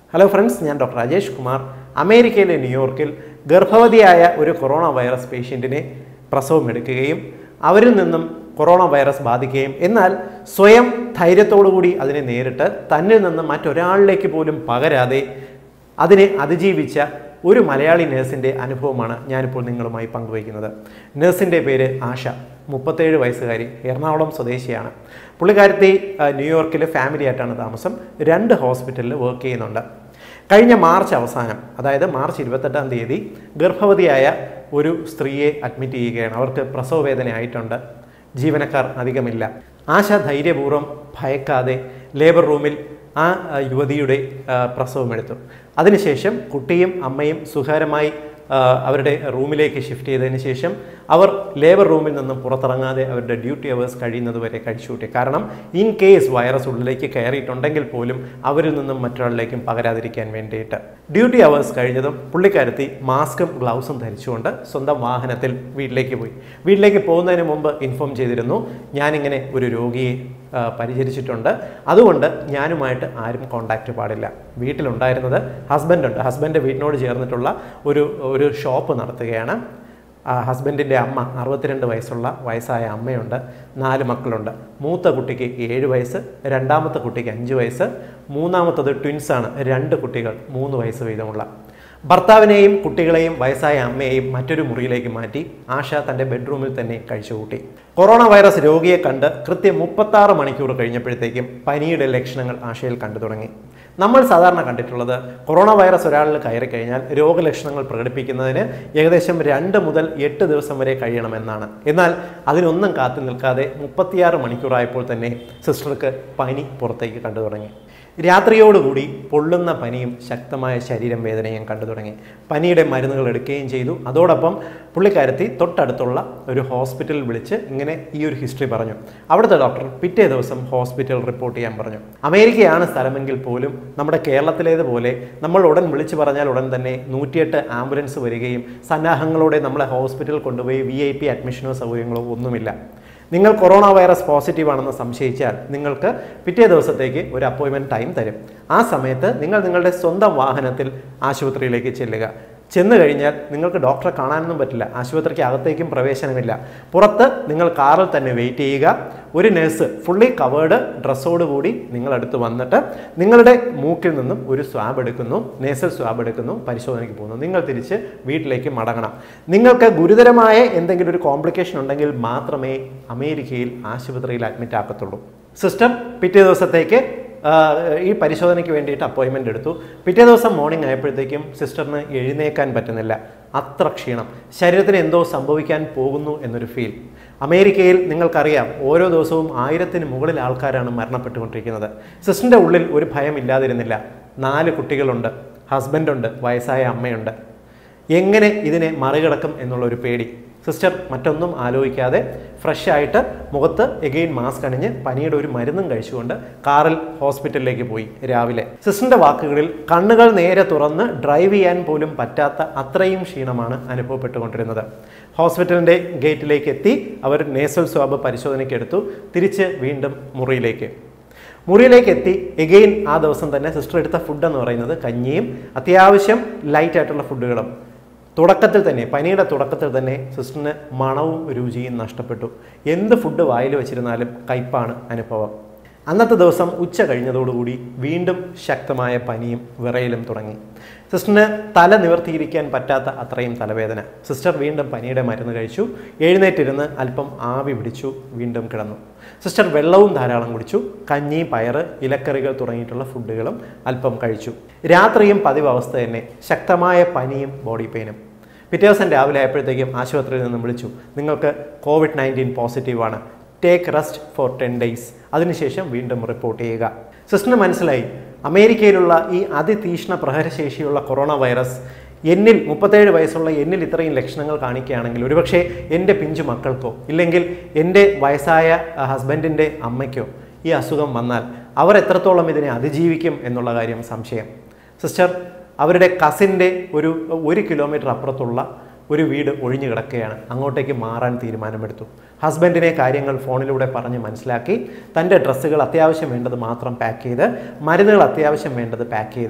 hello friends ഞാൻ doctor Rajesh Kumar അമേരിക്കയിലെ ന്യൂയോർക്കിൽ ഗർഭവതിയായ ഒരു കൊറോണ വൈറസ് പേഷ്യൻറ്റിനെ പ്രസവം എടുക്കുകയും അവരിൽ നിന്നും കൊറോണ വൈറസ് ബാധിക്കുകയും എന്നാൽ സ്വയം ധൈര്യത്തോടുകൂടി അതിനെ നേരിട്ട് തന്നിൽ നിന്ന് മറ്റൊരാളിലേക്ക് പോലും പകരാതെ അതിനെ അതിജീവിച്ച ഒരു മലയാളി നേഴ്സിൻ്റെ അനുഭവമാണ് ഞാനിപ്പോൾ നിങ്ങളുമായി പങ്കുവയ്ക്കുന്നത് നേഴ്സിൻ്റെ പേര് ആശ മുപ്പത്തേഴ് വയസ്സുകാരി എറണാകുളം സ്വദേശിയാണ് പുള്ളിക്കാരത്തി ആ, ന്യൂയോർക്കിലെ ഫാമിലി ആയിട്ടാണ് താമസം രണ്ട് ഹോസ്പിറ്റലിൽ വർക്ക് ചെയ്യുന്നുണ്ട് കഴിഞ്ഞ മാർച്ച് അവസാനം അതായത് മാർച്ച് ഇരുപത്തെട്ടാം തീയതി ഗർഭവതിയായ ഒരു സ്ത്രീയെ അഡ്മിറ്റ് ചെയ്യുകയാണ് അവർക്ക് പ്രസവ വേദന ആയിട്ടുണ്ട് ജീവനക്കാർ അധികമില്ല ആശ ധൈര്യപൂർവ്വം ഭയക്കാതെ ലേബർ റൂമിൽ ആ ആ, യുവതിയുടെ ആ, പ്രസവമെടുത്തു അതിനുശേഷം കുട്ടിയും അമ്മയും സുഖകരമായി ആ, അവരുടെ റൂമിലേക്ക് ഷിഫ്റ്റ് ചെയ്തതിന് ശേഷം അവർ ലേബർ റൂമിൽ നിന്നും പുറത്തിറങ്ങാതെ അവരുടെ ഡ്യൂട്ടി അവേഴ്സ് കഴിയുന്നത് വരെ കഴിച്ചുകൂട്ടി കാരണം ഇൻ കേസ് വൈറസ് ഉള്ളിലേക്ക് കയറിയിട്ടുണ്ടെങ്കിൽ പോലും അവരിൽ നിന്നും മറ്റൊരാളിലേക്കും പകരാതിരിക്കാൻ വേണ്ടിയിട്ട് ഡ്യൂട്ടി അവേഴ്സ് കഴിഞ്ഞതും പുള്ളിക്കാരത്തി മാസ്കും ഗ്ലൗസും ധരിച്ചുകൊണ്ട് സ്വന്തം വാഹനത്തിൽ വീട്ടിലേക്ക് പോയി വീട്ടിലേക്ക് പോകുന്നതിന് മുമ്പ് ഇൻഫോം ചെയ്തിരുന്നു ഞാനിങ്ങനെ ഒരു രോഗിയെ ആ, പരിചരിച്ചിട്ടുണ്ട് അതുകൊണ്ട് ഞാനുമായിട്ട് ആരും കോണ്ടാക്റ്റ് പാടില്ല വീട്ടിലുണ്ടായിരുന്നത് ഹസ്ബൻഡുണ്ട് ഹസ്ബൻഡ് വീട്ടിനോട് ചേർന്നിട്ടുള്ള ഒരു ഒരു ഷോപ്പ് നടത്തുകയാണ് ആ ഹസ്ബൻഡിൻ്റെ അമ്മ അറുപത്തിരണ്ട് വയസ്സുള്ള വയസ്സായ അമ്മയുണ്ട് നാല് മക്കളുണ്ട് മൂത്ത കുട്ടിക്ക് ഏഴ് വയസ്സ് രണ്ടാമത്തെ കുട്ടിക്ക് അഞ്ച് വയസ്സ് മൂന്നാമത്തത് ട്വിൻസാണ് രണ്ട് കുട്ടികൾ മൂന്ന് വയസ്സ് വീതമുള്ള ഭർത്താവിനെയും കുട്ടികളെയും വയസ്സായ അമ്മയെയും മറ്റൊരു മുറിയിലേക്ക് മാറ്റി ആശ തൻ്റെ ബെഡ്റൂമിൽ തന്നെ കഴിച്ചുകൂട്ടി കൊറോണ വൈറസ് രോഗിയെ കണ്ട് കൃത്യം മുപ്പത്താറ് മണിക്കൂർ കഴിഞ്ഞപ്പോഴത്തേക്കും പനിയുടെ ലക്ഷണങ്ങൾ ആശയിൽ കണ്ടു തുടങ്ങി നമ്മൾ സാധാരണ കണ്ടിട്ടുള്ളത് കൊറോണ വൈറസ് ഒരാളിൽ കയറി കഴിഞ്ഞാൽ രോഗലക്ഷണങ്ങൾ പ്രകടിപ്പിക്കുന്നതിന് ഏകദേശം രണ്ട് മുതൽ എട്ട് ദിവസം വരെ കഴിയണമെന്നാണ് എന്നാൽ അതിനൊന്നും കാത്തു നിൽക്കാതെ മുപ്പത്തിയാറ് മണിക്കൂറായപ്പോൾ തന്നെ സിസ്റ്റർക്ക് പനി പുറത്തേക്ക് കണ്ടു തുടങ്ങി രാത്രിയോടുകൂടി പൊള്ളുന്ന പനിയും ശക്തമായ ശരീരം വേദനയും കണ്ടു തുടങ്ങി പനിയുടെ മരുന്നുകൾ എടുക്കുകയും ചെയ്തു അതോടൊപ്പം പുള്ളിക്കാരത്തി തൊട്ടടുത്തുള്ള ഒരു ഹോസ്പിറ്റലിൽ വിളിച്ച് ഇങ്ങനെ ഈ ഒരു ഹിസ്റ്ററി പറഞ്ഞു അവിടുത്തെ ഡോക്ടർ പിറ്റേ ദിവസം ഹോസ്പിറ്റൽ റിപ്പോർട്ട് ചെയ്യാൻ പറഞ്ഞു അമേരിക്കയാണ് സ്ഥലമെങ്കിൽ പോലും നമ്മുടെ കേരളത്തിലേതുപോലെ നമ്മൾ ഉടൻ വിളിച്ചു പറഞ്ഞാൽ ഉടൻ തന്നെ നൂറ്റിയെട്ട് ആംബുലൻസ് വരികയും സന്നാഹങ്ങളോടെ നമ്മളെ ഹോസ്പിറ്റലിൽ കൊണ്ടുപോയി വി ഐ പി അഡ്മിഷനോ സൗകര്യങ്ങളോ ഒന്നുമില്ല നിങ്ങൾ കൊറോണ വൈറസ് പോസിറ്റീവ് ആണെന്ന് സംശയിച്ചാൽ നിങ്ങൾക്ക് പിറ്റേ ദിവസത്തേക്ക് ഒരു അപ്പോയിൻമെൻറ്റ് ടൈം തരും ആ സമയത്ത് നിങ്ങൾ നിങ്ങളുടെ സ്വന്തം വാഹനത്തിൽ ആശുപത്രിയിലേക്ക് ചെല്ലുക ചെന്ന് കഴിഞ്ഞാൽ നിങ്ങൾക്ക് ഡോക്ടറെ കാണാനൊന്നും പറ്റില്ല ആശുപത്രിക്ക് അകത്തേക്കും പ്രവേശനമില്ല പുറത്ത് നിങ്ങൾ കാറിൽ തന്നെ വെയിറ്റ് ചെയ്യുക ഒരു നഴ്സ് ഫുള്ളി കവേർഡ് ഡ്രസ്സോടുകൂടി നിങ്ങളടുത്ത് വന്നിട്ട് നിങ്ങളുടെ മൂക്കിൽ നിന്നും ഒരു സ്വാബ് എടുക്കുന്നു നേസൽ സ്വാബ് എടുക്കുന്നു പരിശോധനയ്ക്ക് പോകുന്നു നിങ്ങൾ തിരിച്ച് വീട്ടിലേക്ക് മടങ്ങണം നിങ്ങൾക്ക് ഗുരുതരമായ എന്തെങ്കിലും ഒരു കോംപ്ലിക്കേഷൻ ഉണ്ടെങ്കിൽ മാത്രമേ അമേരിക്കയിൽ ആശുപത്രിയിൽ അഡ്മിറ്റ് ആക്കത്തുള്ളൂ സിസ്റ്റർ പിറ്റേ ദിവസത്തേക്ക് ആ, ഈ പരിശോധനയ്ക്ക് വേണ്ടിയിട്ട് അപ്പോയിൻമെൻ്റ് എടുത്തു പിറ്റേ ദിവസം മോർണിംഗ് ആയപ്പോഴത്തേക്കും സിസ്റ്ററിന് എഴുന്നേക്കാൻ പറ്റുന്നില്ല അത്ര ക്ഷീണം ശരീരത്തിന് എന്തോ സംഭവിക്കാൻ പോകുന്നു എന്നൊരു ഫീൽ അമേരിക്കയിൽ നിങ്ങൾക്കറിയാം ഓരോ ദിവസവും ആയിരത്തിന് മുകളിൽ ആൾക്കാരാണ് മരണപ്പെട്ടുകൊണ്ടിരിക്കുന്നത് സിസ്റ്ററിൻ്റെ ഉള്ളിൽ ഒരു ഭയം ഇല്ലാതിരുന്നില്ല നാല് കുട്ടികളുണ്ട് ഹസ്ബൻഡുണ്ട് വയസ്സായ അമ്മയുണ്ട് എങ്ങനെ ഇതിനെ മറികടക്കും എന്നുള്ളൊരു പേടി സിസ്റ്റർ മറ്റൊന്നും ആലോചിക്കാതെ ഫ്രഷ് ആയിട്ട് മുഖത്ത് എഗെയിൻ മാസ്ക് അണിഞ്ഞ് പനിയുടെ ഒരു മരുന്നും കഴിച്ചുകൊണ്ട് കാറിൽ ഹോസ്പിറ്റലിലേക്ക് പോയി രാവിലെ സിസ്റ്ററിന്റെ വാക്കുകളിൽ കണ്ണുകൾ നേരെ തുറന്ന് ഡ്രൈവ് ചെയ്യാൻ പോലും പറ്റാത്ത അത്രയും ക്ഷീണമാണ് അനുഭവപ്പെട്ടുകൊണ്ടിരുന്നത് ഹോസ്പിറ്റലിന്റെ ഗേറ്റിലേക്ക് എത്തി അവർ നേസൽ സ്വാബ് പരിശോധനയ്ക്ക് എടുത്തു തിരിച്ച് വീണ്ടും മുറിയിലേക്ക് മുറിയിലേക്ക് എത്തി എഗെയിൻ ആ ദിവസം തന്നെ സിസ്റ്റർ എടുത്ത ഫുഡ് എന്ന് പറയുന്നത് കഞ്ഞിയും അത്യാവശ്യം ലൈറ്റ് ആയിട്ടുള്ള ഫുഡുകളും തുടക്കത്തിൽ തന്നെ പനിയുടെ തുടക്കത്തിൽ തന്നെ സിസ്റ്ററിന് മണവും രുചിയും നഷ്ടപ്പെട്ടു എന്ത് ഫുഡ് വായിൽ വെച്ചിരുന്നാലും കയ്പാണ് അനുഭവം അന്നത്തെ ദിവസം ഉച്ച കഴിഞ്ഞതോടുകൂടി വീണ്ടും ശക്തമായ പനിയും വിറയലും തുടങ്ങി സിസ്റ്ററിന് തല നിവർത്തിയിരിക്കാൻ പറ്റാത്ത അത്രയും തലവേദന സിസ്റ്റർ വീണ്ടും പനിയുടെ മരുന്ന് കഴിച്ചു എഴുന്നേറ്റിരുന്ന് അല്പം ആവി പിടിച്ചു വീണ്ടും കിടന്നു സിസ്റ്റർ വെള്ളവും ധാരാളം കുടിച്ചു കഞ്ഞി പയറ് ഇലക്കറികൾ തുടങ്ങിയിട്ടുള്ള ഫുഡുകളും അല്പം കഴിച്ചു രാത്രിയും പതിവ് അവസ്ഥ തന്നെ ശക്തമായ പനിയും ബോഡി പെയിനും പിറ്റേ ദിവസം രാവിലെ ആയപ്പോഴത്തേക്കും ആശുപത്രിയിൽ നിന്നും വിളിച്ചു നിങ്ങൾക്ക് കോവിഡ് നയൻറ്റീൻ പോസിറ്റീവാണ് take rest for ten days അതിനുശേഷം വീണ്ടും റിപ്പോർട്ട് ചെയ്യുക സിസ്റ്ററിന് മനസ്സിലായി അമേരിക്കയിലുള്ള ഈ അതിതീക്ഷ്ണ പ്രഹരശേഷിയുള്ള കൊറോണ വൈറസ് എന്നിൽ മുപ്പത്തേഴ് വയസ്സുള്ള എന്നിൽ ഇത്രയും ലക്ഷണങ്ങൾ കാണിക്കുകയാണെങ്കിൽ ഒരുപക്ഷെ എൻ്റെ പിഞ്ചു മക്കൾക്കോ ഇല്ലെങ്കിൽ എൻ്റെ വയസ്സായ ഹസ്ബൻഡിൻ്റെ അമ്മയ്ക്കോ ഈ അസുഖം വന്നാൽ അവർ എത്രത്തോളം ഇതിനെ അതിജീവിക്കും എന്നുള്ള കാര്യം സംശയം സിസ്റ്റർ അവരുടെ കസിൻ്റെ ഒരു ഒരു കിലോമീറ്റർ അപ്പുറത്തുള്ള ഒരു വീട് ഒഴിഞ്ഞു കിടക്കുകയാണ് അങ്ങോട്ടേക്ക് മാറാൻ തീരുമാനമെടുത്തു ഹസ്ബൻഡിനെ കാര്യങ്ങൾ ഫോണിലൂടെ പറഞ്ഞ് മനസ്സിലാക്കി തൻ്റെ ഡ്രസ്സുകൾ അത്യാവശ്യം വേണ്ടത് മാത്രം പാക്ക് ചെയ്ത് മരുന്നുകൾ അത്യാവശ്യം വേണ്ടത് പാക്ക് ചെയ്ത്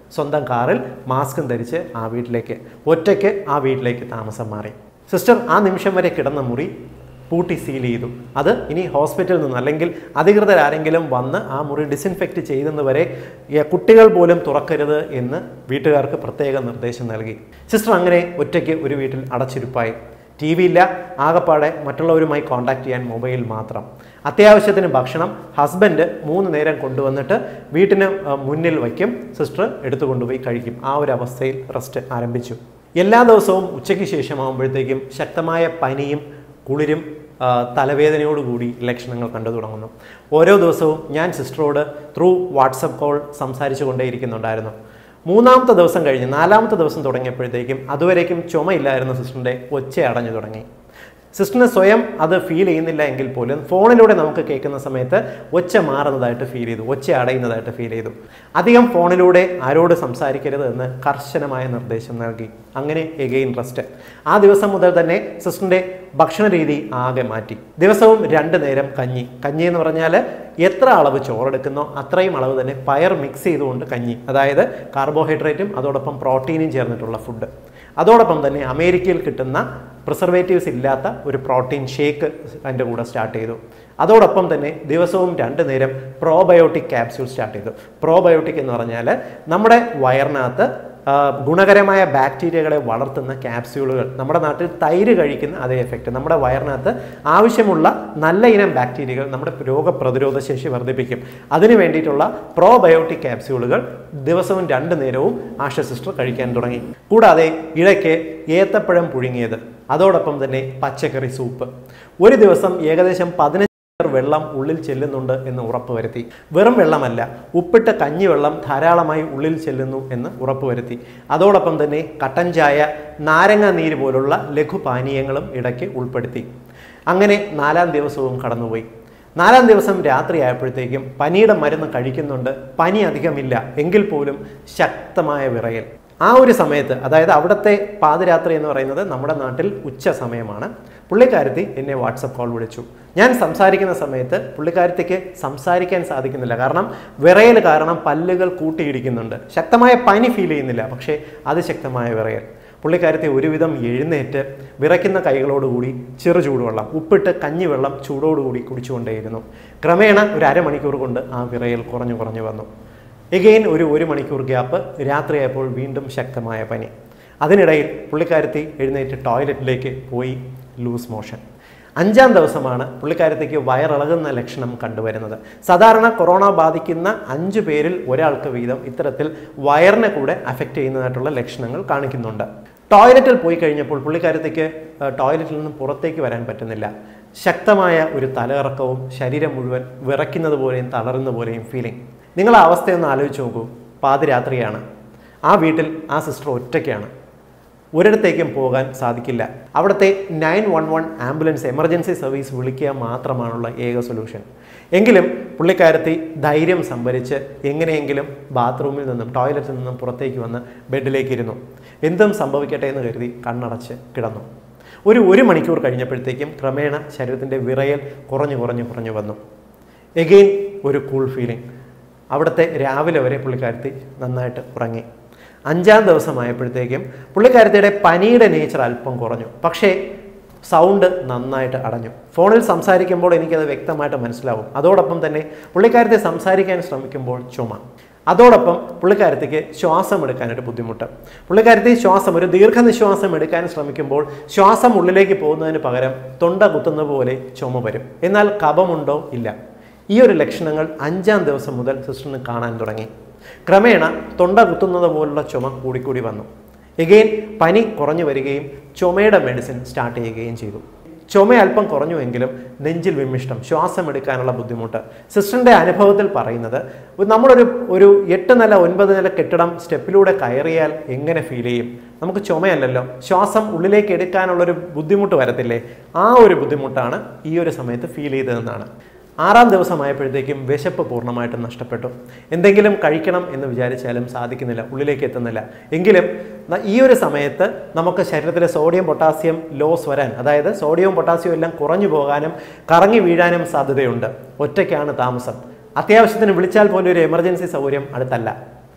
സ്വന്തം കാറിൽ മാസ്കും ധരിച്ച് ആ വീട്ടിലേക്ക് ഒറ്റയ്ക്ക് ആ വീട്ടിലേക്ക് താമസം മാറി സിസ്റ്റർ ആ നിമിഷം വരെ കിടന്ന മുറി പൂട്ടി സീൽ ചെയ്തു അത് ഇനി ഹോസ്പിറ്റലിൽ നിന്ന് അല്ലെങ്കിൽ അധികൃതരാരെങ്കിലും വന്ന് ആ മുറി ഡിസിൻഫെക്റ്റ് ചെയ്തെന്ന് വരെ ഏ, കുട്ടികൾ പോലും തുറക്കരുത് എന്ന് വീട്ടുകാർക്ക് പ്രത്യേക നിർദ്ദേശം നൽകി സിസ്റ്റർ അങ്ങനെ ഒറ്റയ്ക്ക് ഒരു വീട്ടിൽ അടച്ചിരുപ്പായി ടി വി ഇല്ല ആകപ്പാടെ മറ്റുള്ളവരുമായി കോൺടാക്ട് ചെയ്യാൻ മൊബൈൽ മാത്രം അത്യാവശ്യത്തിന് ഭക്ഷണം ഹസ്ബൻഡ് മൂന്ന് നേരം കൊണ്ടുവന്നിട്ട് വീട്ടിന് ആ, മുന്നിൽ വയ്ക്കും സിസ്റ്റർ എടുത്തു കൊണ്ടുപോയി കഴിക്കും ആ ഒരു അവസ്ഥയിൽ റെസ്റ്റ് ആരംഭിച്ചു എല്ലാ ദിവസവും ഉച്ചയ്ക്ക് ശേഷമാകുമ്പോഴത്തേക്കും ശക്തമായ പനിയും കുളിരും ആ, തലവേദനയോടുകൂടി ലക്ഷണങ്ങൾ കണ്ടു തുടങ്ങുന്നു ഓരോ ദിവസവും ഞാൻ സിസ്റ്ററോട് ത്രൂ വാട്സപ്പ് കോൾ സംസാരിച്ചു കൊണ്ടേയിരിക്കുന്നുണ്ടായിരുന്നു മൂന്നാമത്തെ ദിവസം കഴിഞ്ഞ് നാലാമത്തെ ദിവസം തുടങ്ങിയപ്പോഴത്തേക്കും അതുവരേക്കും ചുമയില്ലായിരുന്ന സിസ്റ്ററിൻ്റെ ഒച്ച അടഞ്ഞു തുടങ്ങി സിസ്റ്ററിന് സ്വയം അത് ഫീൽ ചെയ്യുന്നില്ല എങ്കിൽ പോലും ഫോണിലൂടെ നമുക്ക് കേൾക്കുന്ന സമയത്ത് ഒച്ച മാറുന്നതായിട്ട് ഫീൽ ചെയ്തു ഒച്ച അടയുന്നതായിട്ട് ഫീൽ ചെയ്തു അധികം ഫോണിലൂടെ ആരോട് സംസാരിക്കരുത് എന്ന് കർശനമായ നിർദ്ദേശം നൽകി അങ്ങനെ എഗെയിൻ റെസ്റ്റ് ആ ദിവസം മുതൽ തന്നെ സിസ്റ്ററിൻ്റെ ഭക്ഷണ രീതി ആകെ മാറ്റി ദിവസവും രണ്ട് നേരം കഞ്ഞി കഞ്ഞി എന്ന് പറഞ്ഞാൽ എത്ര അളവ് ചോറെടുക്കുന്നോ അത്രയും അളവ് തന്നെ പയർ മിക്സ് ചെയ്തുകൊണ്ട് കഞ്ഞി അതായത് കാർബോഹൈഡ്രേറ്റും അതോടൊപ്പം പ്രോട്ടീനും ചേർന്നിട്ടുള്ള ഫുഡ് അതോടൊപ്പം തന്നെ അമേരിക്കയിൽ കിട്ടുന്ന പ്രിസർവേറ്റീവ്സ് ഇല്ലാത്ത ഒരു പ്രോട്ടീൻ ഷേക്ക് അതിൻ്റെ കൂടെ സ്റ്റാർട്ട് ചെയ്തു അതോടൊപ്പം തന്നെ ദിവസവും രണ്ട് നേരം പ്രോബയോട്ടിക് ക്യാപ്സ്യൂൾ സ്റ്റാർട്ട് ചെയ്തു പ്രോബയോട്ടിക് എന്ന് പറഞ്ഞാൽ നമ്മുടെ വയറിനകത്ത് ആ, ഗുണകരമായ ബാക്ടീരിയകളെ വളർത്തുന്ന ക്യാപ്സ്യൂളുകൾ നമ്മുടെ നാട്ടിൽ തൈര് കഴിക്കുന്ന അതേ എഫക്റ്റ് നമ്മുടെ വയറിനകത്ത് ആവശ്യമുള്ള നല്ല ഇനം ബാക്ടീരിയകൾ നമ്മുടെ രോഗപ്രതിരോധ ശേഷി വർദ്ധിപ്പിക്കും അതിന് വേണ്ടിയിട്ടുള്ള പ്രോബയോട്ടിക് ക്യാപ്സ്യൂളുകൾ ദിവസവും രണ്ട് നേരവും ആശ സിസ്റ്റർ കഴിക്കാൻ തുടങ്ങി കൂടാതെ ഇടയ്ക്ക് ഏത്തപ്പഴം പുഴുങ്ങിയത് അതോടൊപ്പം തന്നെ പച്ചക്കറി സൂപ്പ് ഒരു ദിവസം ഏകദേശം പതിനഞ്ച് ലിറ്റർ വെള്ളം ഉള്ളിൽ ചെല്ലുന്നുണ്ട് എന്ന് ഉറപ്പുവരുത്തി വെറും വെള്ളമല്ല ഉപ്പിട്ട കഞ്ഞിവെള്ളം ധാരാളമായി ഉള്ളിൽ ചെല്ലുന്നു എന്ന് ഉറപ്പുവരുത്തി അതോടൊപ്പം തന്നെ കട്ടൻ ചായ നാരങ്ങ നീര് പോലുള്ള ലഘുപാനീയങ്ങളും ഇടയ്ക്ക് ഉൾപ്പെടുത്തി അങ്ങനെ നാലാം ദിവസവും കടന്നുപോയി നാലാം ദിവസം രാത്രിയായപ്പോഴത്തേക്കും പനിയുടെ മരുന്ന് കഴിക്കുന്നുണ്ട് പനി അധികമില്ല എങ്കിൽ പോലും ശക്തമായ വിറയൽ ആ ഒരു സമയത്ത് അതായത് അവിടുത്തെ പാതിരാത്രി എന്ന് പറയുന്നത് നമ്മുടെ നാട്ടിൽ ഉച്ച സമയമാണ് പുള്ളിക്കാരത്തി എന്നെ വാട്സപ്പ് കോൾ വിളിച്ചു ഞാൻ സംസാരിക്കുന്ന സമയത്ത് പുള്ളിക്കാരത്തിക്ക് സംസാരിക്കാൻ സാധിക്കുന്നില്ല കാരണം വിറയൽ കാരണം പല്ലുകൾ കൂട്ടിയിടിക്കുന്നുണ്ട് ശക്തമായ പനി ഫീൽ ചെയ്യുന്നില്ല പക്ഷേ അതിശക്തമായ വിറയൽ പുള്ളിക്കാരത്തെ ഒരുവിധം എഴുന്നേറ്റ് വിറയ്ക്കുന്ന കൈകളോടുകൂടി ചെറു ചൂടുവെള്ളം ഉപ്പിട്ട് കഞ്ഞിവെള്ളം ചൂടോടുകൂടി കുടിച്ചുകൊണ്ടേയിരുന്നു ക്രമേണ ഒരു അരമണിക്കൂർ കൊണ്ട് ആ വിറയൽ കുറഞ്ഞു കുറഞ്ഞു വന്നു എഗെയിൻ ഒരു ഒരു മണിക്കൂർ ഗ്യാപ്പ് രാത്രിയായപ്പോൾ വീണ്ടും ശക്തമായ പനി അതിനിടയിൽ പുള്ളിക്കാരത്തി എഴുന്നേറ്റ് ടോയ്ലറ്റിലേക്ക് പോയി ലൂസ് മോഷൻ അഞ്ചാം ദിവസമാണ് പുള്ളിക്കാരത്തേക്ക് വയറിളകുന്ന ലക്ഷണം കണ്ടുവരുന്നത് സാധാരണ കൊറോണ ബാധിക്കുന്ന അഞ്ച് പേരിൽ ഒരാൾക്ക് വീതം ഇത്തരത്തിൽ വയറിനെ കൂടെ അഫക്റ്റ് ചെയ്യുന്നതായിട്ടുള്ള ലക്ഷണങ്ങൾ കാണിക്കുന്നുണ്ട് ടോയ്ലറ്റിൽ പോയി കഴിഞ്ഞപ്പോൾ പുള്ളിക്കാരത്തേക്ക് ഏഹ്, ടോയ്ലറ്റിൽ നിന്ന് പുറത്തേക്ക് വരാൻ പറ്റുന്നില്ല ശക്തമായ ഒരു തലയിറക്കവും ശരീരം മുഴുവൻ വിറയ്ക്കുന്നത് പോലെയും തളരുന്ന പോലെയും ഫീലിംഗ് നിങ്ങൾ ആ അവസ്ഥയൊന്ന് ആലോചിച്ച് നോക്കൂ പാതിരാത്രിയാണ് ആ വീട്ടിൽ ആ സിസ്റ്റർ ഒറ്റയ്ക്കാണ് ഒരിടത്തേക്കും പോകാൻ സാധിക്കില്ല അവിടുത്തെ nine one one ambulance emergency service വിളിക്കുക മാത്രമാണുള്ള ഏക സൊല്യൂഷൻ എങ്കിലും പുള്ളിക്കാരത്തി ധൈര്യം സംഭരിച്ച് എങ്ങനെയെങ്കിലും ബാത്റൂമിൽ നിന്നും ടോയ്ലറ്റിൽ നിന്നും പുറത്തേക്ക് വന്ന് ബെഡിലേക്ക് ഇരുന്നു എന്തും സംഭവിക്കട്ടെ എന്ന് കരുതി കണ്ണടച്ച് കിടന്നു ഒരു ഒരു മണിക്കൂർ കഴിഞ്ഞപ്പോഴത്തേക്കും ക്രമേണ ശരീരത്തിൻ്റെ വിറയൽ കുറഞ്ഞു കുറഞ്ഞു കുറഞ്ഞു വന്നു എഗെയിൻ ഒരു കൂൾ ഫീലിംഗ് അവിടുത്തെ രാവിലെ വരെ പുള്ളിക്കാരത്തി നന്നായിട്ട് ഉറങ്ങി അഞ്ചാം ദിവസമായപ്പോഴത്തേക്കും പുള്ളിക്കാരത്തിയുടെ പനിയുടെ നേച്ചർ അല്പം കുറഞ്ഞു പക്ഷേ സൗണ്ട് നന്നായിട്ട് അടഞ്ഞു ഫോണിൽ സംസാരിക്കുമ്പോൾ എനിക്കത് വ്യക്തമായിട്ട് മനസ്സിലാവും അതോടൊപ്പം തന്നെ പുള്ളിക്കാരത്തെ സംസാരിക്കാൻ ശ്രമിക്കുമ്പോൾ ചുമ അതോടൊപ്പം പുള്ളിക്കാരത്തിക്ക് ശ്വാസം എടുക്കാനൊരു ബുദ്ധിമുട്ട് പുള്ളിക്കാരത്തി ശ്വാസം ഒരു ദീർഘനിശ്വാസം എടുക്കാൻ ശ്രമിക്കുമ്പോൾ ശ്വാസം ഉള്ളിലേക്ക് പോകുന്നതിന് പകരം തൊണ്ട കുത്തുന്ന പോലെ ചുമ വരും എന്നാൽ കഫമുണ്ടോ ഇല്ല ഈ ഒരു ലക്ഷണങ്ങൾ അഞ്ചാം ദിവസം മുതൽ സിസ്റ്ററിന് കാണാൻ തുടങ്ങി ക്രമേണ തൊണ്ട കുത്തുന്നത് പോലുള്ള ചുമ കൂടിക്കൂടി വന്നു എഗെയിൻ പനി കുറഞ്ഞു വരികയും ചുമയുടെ മെഡിസിൻ സ്റ്റാർട്ട് ചെയ്യുകയും ചെയ്തു ചുമ അല്പം കുറഞ്ഞുവെങ്കിലും നെഞ്ചിൽ വിമിഷ്ടം ശ്വാസം എടുക്കാനുള്ള ബുദ്ധിമുട്ട് സിസ്റ്ററിൻ്റെ അനുഭവത്തിൽ പറയുന്നത് ഒരു- നമ്മളൊരു ഒരു എട്ട് നില ഒൻപത് നില കെട്ടിടം സ്റ്റെപ്പിലൂടെ കയറിയാൽ എങ്ങനെ ഫീൽ ചെയ്യും നമുക്ക് ചുമയല്ലല്ലോ ശ്വാസം ഉള്ളിലേക്ക് എടുക്കാനുള്ളൊരു ബുദ്ധിമുട്ട് വരത്തില്ലേ ആ ഒരു ബുദ്ധിമുട്ടാണ് ഈ ഒരു സമയത്ത് ഫീൽ ചെയ്തതെന്നാണ് ആറാം ദിവസമായപ്പോഴത്തേക്കും വിശപ്പ് പൂർണ്ണമായിട്ടും നഷ്ടപ്പെട്ടു എന്തെങ്കിലും കഴിക്കണം എന്ന് വിചാരിച്ചാലും സാധിക്കുന്നില്ല ഉള്ളിലേക്ക് എത്തുന്നില്ല എങ്കിലും ന- ഈ ഒരു സമയത്ത് നമുക്ക് ശരീരത്തിലെ സോഡിയം പൊട്ടാസ്യം ലോസ് വരാൻ അതായത് സോഡിയവും പൊട്ടാസ്യവും എല്ലാം കുറഞ്ഞു പോകാനും കറങ്ങി വീഴാനും സാധ്യതയുണ്ട് ഒറ്റയ്ക്കാണ് താമസം അത്യാവശ്യത്തിന് വിളിച്ചാൽ പോലും ഒരു എമർജൻസി സൗകര്യം അടുത്തല്ല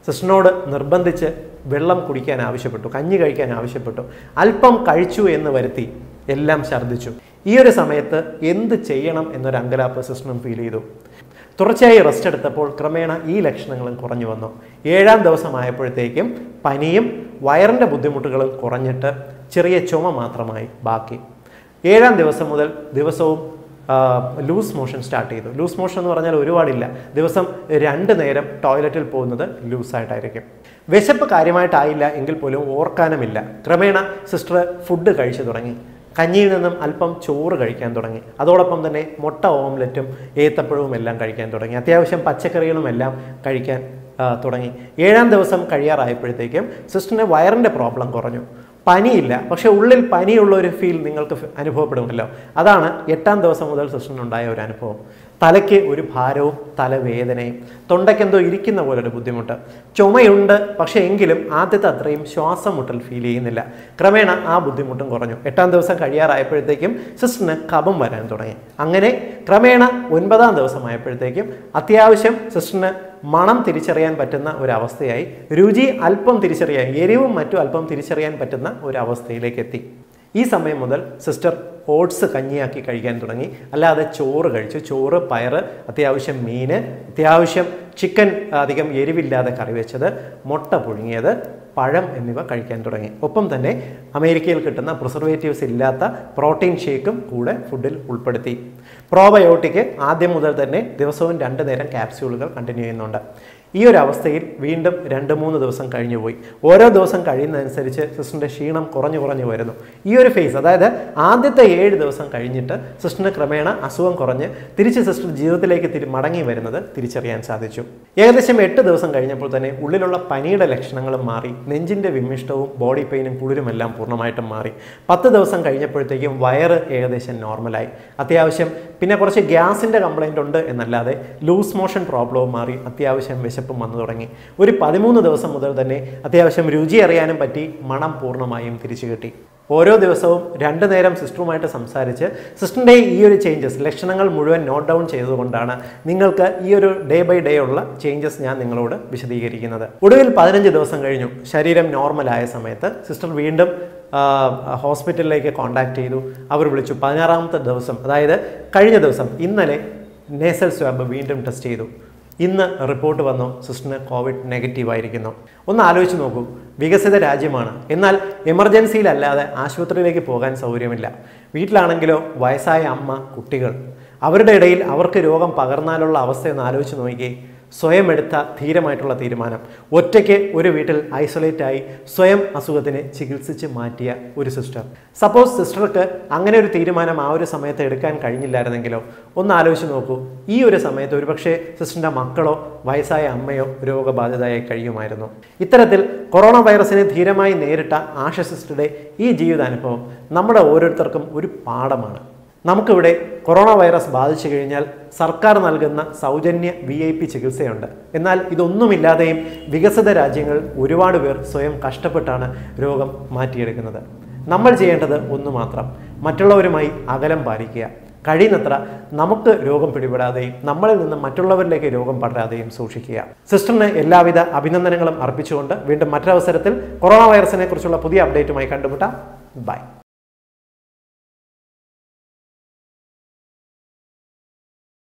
സിസ്റ്ററിനോട് നിർബന്ധിച്ച് വെള്ളം കുടിക്കാൻ ആവശ്യപ്പെട്ടു കഞ്ഞി കഴിക്കാൻ ആവശ്യപ്പെട്ടു അല്പം കഴിച്ചു എന്ന് വരുത്തി എല്ലാം ഛർദ്ദിച്ചു ഈ ഒരു സമയത്ത് എന്ത് ചെയ്യണം എന്നൊരു അങ്കലാപ്പ് സിസ്റ്ററും ഫീൽ ചെയ്തു തുടർച്ചയായി റെസ്റ്റ് എടുത്തപ്പോൾ ക്രമേണ ഈ ലക്ഷണങ്ങളും കുറഞ്ഞു വന്നു ഏഴാം ദിവസമായപ്പോഴത്തേക്കും പനിയും വയറിൻ്റെ ബുദ്ധിമുട്ടുകളും കുറഞ്ഞിട്ട് ചെറിയ ചുമ മാത്രമായി ബാക്കി ഏഴാം ദിവസം മുതൽ ദിവസവും ലൂസ് മോഷൻ സ്റ്റാർട്ട് ചെയ്തു ലൂസ് മോഷൻ എന്ന് പറഞ്ഞാൽ ഒരുപാടില്ല ദിവസം രണ്ട് നേരം ടോയ്ലറ്റിൽ പോകുന്നത് ലൂസായിട്ടായിരിക്കും വിശപ്പ് കാര്യമായിട്ടായില്ല എങ്കിൽ പോലും ഓർക്കാനുമില്ല ക്രമേണ സിസ്റ്റർ ഫുഡ് കഴിച്ചു തുടങ്ങി കഞ്ഞിയിൽ നിന്നും അല്പം ചോറ് കഴിക്കാൻ തുടങ്ങി അതോടൊപ്പം തന്നെ മുട്ട ഓംലറ്റും ഏത്തപ്പഴവും എല്ലാം കഴിക്കാൻ തുടങ്ങി അത്യാവശ്യം പച്ചക്കറികളും എല്ലാം കഴിക്കാൻ ആ, തുടങ്ങി ഏഴാം ദിവസം കഴിയാറായപ്പോഴത്തേക്കും സിസ്റ്ററിന് വയറിൻ്റെ പ്രോബ്ലം കുറഞ്ഞു പനിയില്ല പക്ഷെ ഉള്ളിൽ പനിയുള്ള ഒരു ഫീൽ നിങ്ങൾക്ക് ഫ- അനുഭവപ്പെടുമല്ലോ അതാണ് എട്ടാം ദിവസം മുതൽ സിസ്റ്ററിനുണ്ടായ ഒരു അനുഭവം തലയ്ക്ക് ഒരു ഭാരവും തലവേദനയും തൊണ്ടയ്ക്കെന്തോ ഇരിക്കുന്ന പോലെ ഒരു ബുദ്ധിമുട്ട് ചുമയുണ്ട് പക്ഷേ എങ്കിലും ആദ്യത്തെ അത്രയും ശ്വാസം മുട്ടൽ ഫീൽ ചെയ്യുന്നില്ല ക്രമേണ ആ ബുദ്ധിമുട്ടും കുറഞ്ഞു എട്ടാം ദിവസം കഴിയാറായപ്പോഴത്തേക്കും സിസ്റ്ററിന് കഫം വരാൻ തുടങ്ങി അങ്ങനെ ക്രമേണ ഒൻപതാം ദിവസമായപ്പോഴത്തേക്കും അത്യാവശ്യം സിസ്റ്ററിന് മണം തിരിച്ചറിയാൻ പറ്റുന്ന ഒരു അവസ്ഥയായി രുചി അല്പം തിരിച്ചറിയാൻ എരിവും മറ്റും അല്പം തിരിച്ചറിയാൻ പറ്റുന്ന ഒരു അവസ്ഥയിലേക്ക് എത്തി ഈ സമയം മുതൽ സിസ്റ്റർ ഓട്സ് കഞ്ഞിയാക്കി കഴിക്കാൻ തുടങ്ങി അല്ലാതെ ചോറ് കഴിച്ചു ചോറ് പയറ് അത്യാവശ്യം മീന് അത്യാവശ്യം ചിക്കൻ അധികം എരിവില്ലാതെ കറി വെച്ചത് മുട്ട പുഴുങ്ങിയത് പഴം എന്നിവ കഴിക്കാൻ തുടങ്ങി ഒപ്പം തന്നെ അമേരിക്കയിൽ കിട്ടുന്ന പ്രിസർവേറ്റീവ്സ് ഇല്ലാത്ത പ്രോട്ടീൻ ഷേക്കും കൂടെ ഫുഡിൽ ഉൾപ്പെടുത്തി പ്രോബയോട്ടിക് ആദ്യം മുതൽ തന്നെ ദിവസവും രണ്ട് നേരം ക്യാപ്സ്യൂളുകൾ കണ്ടിന്യൂ ചെയ്യുന്നുണ്ട് ഈ ഒരു അവസ്ഥയിൽ വീണ്ടും രണ്ട് മൂന്ന് ദിവസം കഴിഞ്ഞു പോയി ഓരോ ദിവസം കഴിയുന്നതനുസരിച്ച് സിസ്റ്ററിൻ്റെ ക്ഷീണം കുറഞ്ഞു കുറഞ്ഞു വരുന്നു ഈ ഒരു ഫേസ് അതായത് ആദ്യത്തെ ഏഴ് ദിവസം കഴിഞ്ഞിട്ട് സിസ്റ്ററിന് ക്രമേണ അസുഖം കുറഞ്ഞ് തിരിച്ച് സിസ്റ്റർ ജീവിതത്തിലേക്ക് തിരി മടങ്ങി വരുന്നത് തിരിച്ചറിയാൻ സാധിച്ചു ഏകദേശം എട്ട് ദിവസം കഴിഞ്ഞപ്പോൾ തന്നെ ഉള്ളിലുള്ള പനിയുടെ ലക്ഷണങ്ങളും മാറി നെഞ്ചിൻ്റെ വിമിഷ്ടവും ബോഡി പെയിനും കുളിരും എല്ലാം പൂർണ്ണമായിട്ടും മാറി പത്ത് ദിവസം കഴിഞ്ഞപ്പോഴത്തേക്കും വയറ് ഏകദേശം നോർമലായി അത്യാവശ്യം പിന്നെ കുറച്ച് ഗ്യാസിൻ്റെ കംപ്ലൈൻ്റ് ഉണ്ട് എന്നല്ലാതെ ലൂസ് മോഷൻ പ്രോബ്ലവും മാറി അത്യാവശ്യം വിശപ്പും വന്നു തുടങ്ങി ഒരു പതിമൂന്ന് ദിവസം മുതൽ തന്നെ അത്യാവശ്യം രുചി അറിയാനും പറ്റി മണം പൂർണ്ണമായും തിരിച്ചു കിട്ടി ഓരോ ദിവസവും രണ്ട് നേരം സിസ്റ്ററുമായിട്ട് സംസാരിച്ച് സിസ്റ്ററിൻ്റെ ഈ ഒരു ചേഞ്ചസ് ലക്ഷണങ്ങൾ മുഴുവൻ നോട്ട് ഡൗൺ ചെയ്തുകൊണ്ടാണ് നിങ്ങൾക്ക് ഈ ഒരു ഡേ ബൈ ഡേ ഉള്ള ചേഞ്ചസ് ഞാൻ നിങ്ങളോട് വിശദീകരിക്കുന്നത് ഒടുവിൽ പതിനഞ്ച് ദിവസം കഴിഞ്ഞു ശരീരം നോർമലായ സമയത്ത് സിസ്റ്റർ വീണ്ടും ആ, ഹോസ്പിറ്റലിലേക്ക് കോൺടാക്ട് ചെയ്തു അവർ വിളിച്ചു പതിനാറാമത്തെ ദിവസം അതായത് കഴിഞ്ഞ ദിവസം ഇന്നലെ നേസൽ സ്വാബ് വീണ്ടും ടെസ്റ്റ് ചെയ്തു ഇന്ന് റിപ്പോർട്ട് വന്നു സിസ്റ്ററിന് കോവിഡ് നെഗറ്റീവ് ആയിരിക്കുന്നു ഒന്ന് ആലോചിച്ച് നോക്കൂ വികസിത രാജ്യമാണ് എന്നാൽ എമർജൻസിയിലല്ലാതെ ആശുപത്രിയിലേക്ക് പോകാൻ സൗകര്യമില്ല വീട്ടിലാണെങ്കിലോ വയസ്സായ അമ്മ കുട്ടികൾ അവരുടെ ഇടയിൽ അവർക്ക് രോഗം പകർന്നാലുള്ള അവസ്ഥയൊന്ന് ആലോചിച്ച് നോക്കിയേ സ്വയം എടുത്ത ധീരമായിട്ടുള്ള തീരുമാനം ഒറ്റയ്ക്ക് ഒരു വീട്ടിൽ ഐസൊലേറ്റ് ആയി സ്വയം അസുഖത്തിനെ ചികിത്സിച്ച് മാറ്റിയ ഒരു സിസ്റ്റർ സപ്പോസ് സിസ്റ്റർക്ക് അങ്ങനെ ഒരു തീരുമാനം ആ ഒരു സമയത്ത് എടുക്കാൻ കഴിഞ്ഞില്ലായിരുന്നെങ്കിലോ ഒന്ന് ആലോചിച്ച് നോക്കൂ ഈ ഒരു സമയത്ത് ഒരുപക്ഷെ സിസ്റ്ററിൻ്റെ മക്കളോ വയസ്സായ അമ്മയോ രോഗബാധിതയായി കഴിയുമായിരുന്നു ഇത്തരത്തിൽ കൊറോണ വൈറസിനെ ധീരമായി നേരിട്ട ആശ സിസ്റ്ററുടെ ഈ ജീവിതാനുഭവം നമ്മുടെ ഓരോരുത്തർക്കും ഒരു പാഠമാണ് നമുക്കിവിടെ കൊറോണ വൈറസ് ബാധിച്ചു കഴിഞ്ഞാൽ സർക്കാർ നൽകുന്ന സൗജന്യ വി ഐ പി ചികിത്സയുണ്ട് എന്നാൽ ഇതൊന്നുമില്ലാതെയും വികസിത രാജ്യങ്ങൾ ഒരുപാട് പേർ സ്വയം കഷ്ടപ്പെട്ടാണ് രോഗം മാറ്റിയെടുക്കുന്നത് നമ്മൾ ചെയ്യേണ്ടത് ഒന്ന് മാത്രം മറ്റുള്ളവരുമായി അകലം പാലിക്കുക കഴിയുന്നത്ര നമുക്ക് രോഗം പിടിപെടാതെയും നമ്മളിൽ നിന്ന് മറ്റുള്ളവരിലേക്ക് രോഗം പടരാതെയും സൂക്ഷിക്കുക സിസ്റ്ററിന് എല്ലാവിധ അഭിനന്ദനങ്ങളും അർപ്പിച്ചുകൊണ്ട് വീണ്ടും മറ്റൊരവസരത്തിൽ കൊറോണ വൈറസിനെ കുറിച്ചുള്ള പുതിയ അപ്ഡേറ്റുമായി കണ്ടുമുട്ടാം ബൈ